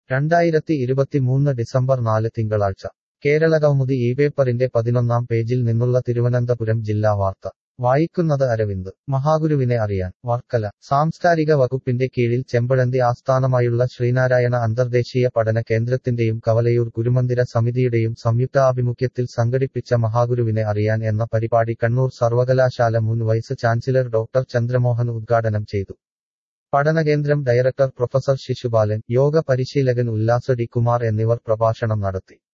രണ്ടായിരത്തി ഇരുപത്തിമൂന്ന് ഡിസംബർ നാല് തിങ്കളാഴ്ച കേരള കൗമുദി ഈ പേപ്പറിന്റെ പതിനൊന്നാം പേജിൽ നിന്നുള്ള തിരുവനന്തപുരം ജില്ലാ വാർത്ത വായിക്കുന്നത് അരവിന്ദ് മഹാഗുരുവിനെ അറിയാൻ വർക്കല സാംസ്കാരിക വകുപ്പിന്റെ കീഴിൽ ചെമ്പഴന്തി ആസ്ഥാനമായുള്ള ശ്രീനാരായണ അന്തർദേശീയ പഠന കേന്ദ്രത്തിന്റെയും കവലയൂർ ഗുരുമന്ദിര സമിതിയുടെയും സംയുക്താഭിമുഖ്യത്തിൽ സംഘടിപ്പിച്ച മഹാഗുരുവിനെ അറിയാൻ എന്ന പരിപാടി കണ്ണൂർ സർവകലാശാല മുൻ വൈസ് ചാൻസലർ ഡോക്ടർ ചന്ദ്രമോഹൻ ഉദ്ഘാടനം ചെയ്തു പഠനകേന്ദ്രം ഡയറക്ടർ പ്രൊഫസർ ശിശുപാലൻ യോഗ പരിശീലകൻ ഉല്ലാസ് ഡി കുമാർ എന്നിവർ പ്രഭാഷണം നടത്തി